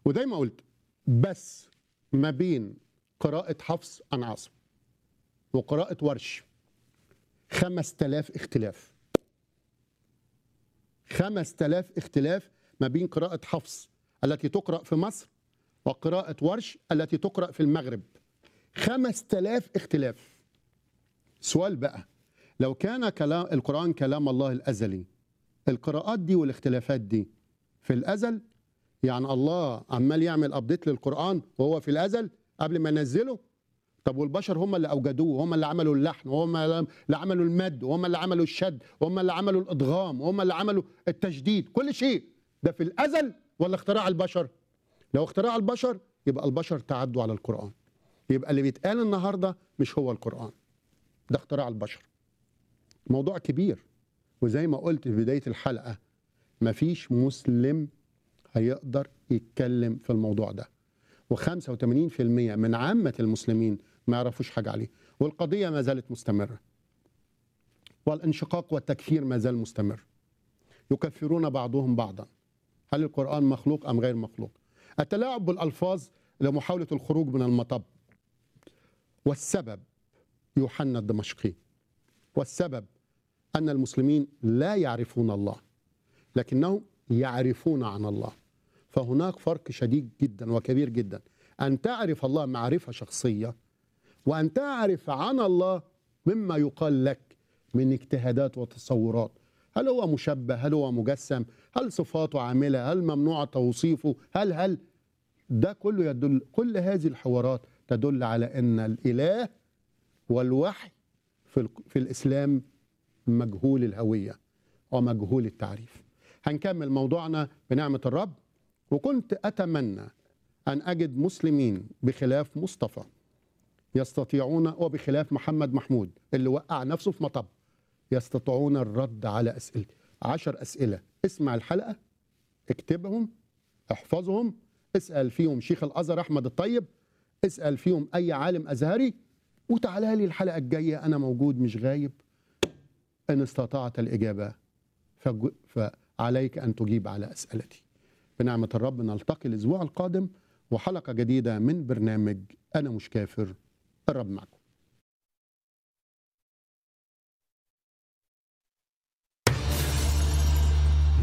وزي ما قلت بس ما بين قراءة حفص عن عاصم وقراءة ورش خمس تلاف اختلاف خمس تلاف اختلاف ما بين قراءة حفص التي تقرأ في مصر وقراءة ورش التي تقرأ في المغرب خمس تلاف اختلاف سؤال بقى لو كان كلام القرآن كلام الله الأزلي القراءات دي والاختلافات دي في الأزل يعني الله عمال يعمل أبديت للقرآن وهو في الأزل قبل ما ينزله طب والبشر هم اللي أوجدوه هم اللي عملوا اللحن وهم اللي عملوا المد وهم اللي عملوا الشد وهم اللي عملوا الإدغام وهم اللي عملوا التجديد كل شيء ده في الأزل ولا اختراع البشر لو اختراع البشر يبقى البشر تعدوا على القرآن يبقى اللي بيتقال النهارده مش هو القرآن ده اختراع البشر موضوع كبير وزي ما قلت في بداية الحلقة مفيش مسلم هيقدر يتكلم في الموضوع ده و85% من عامة المسلمين ما يعرفوش حاجة عليه والقضية ما زالت مستمرة والانشقاق والتكفير ما زال مستمر يكفرون بعضهم بعضا هل القرآن مخلوق أم غير مخلوق التلاعب بالألفاظ لمحاولة الخروج من المطب والسبب يوحنا الدمشقي والسبب أن المسلمين لا يعرفون الله لكنهم يعرفون عن الله فهناك فرق شديد جدا وكبير جدا أن تعرف الله معرفة شخصية وأن تعرف عن الله مما يقال لك من اجتهادات وتصورات هل هو مشبه هل هو مجسم هل صفاته عاملة هل ممنوع توصيفه هل هل ده كله يدل كل هذه الحوارات تدل على أن الإله والوحي في, في الإسلام مجهول الهوية ومجهول التعريف هنكمل موضوعنا بنعمة الرب وكنت أتمنى أن أجد مسلمين بخلاف مصطفى يستطيعون وبخلاف محمد محمود اللي وقع نفسه في مطب يستطيعون الرد على أسئلتي عشر أسئلة اسمع الحلقة اكتبهم احفظهم اسأل فيهم شيخ الأزهر أحمد الطيب اسأل فيهم أي عالم أزهري وتعالى لي الحلقة الجاية أنا موجود مش غايب إن استطعت الإجابة فعليك أن تجيب على أسئلتي بنعمة الرب نلتقي الأسبوع القادم وحلقة جديدة من برنامج أنا مش كافر الرب معكم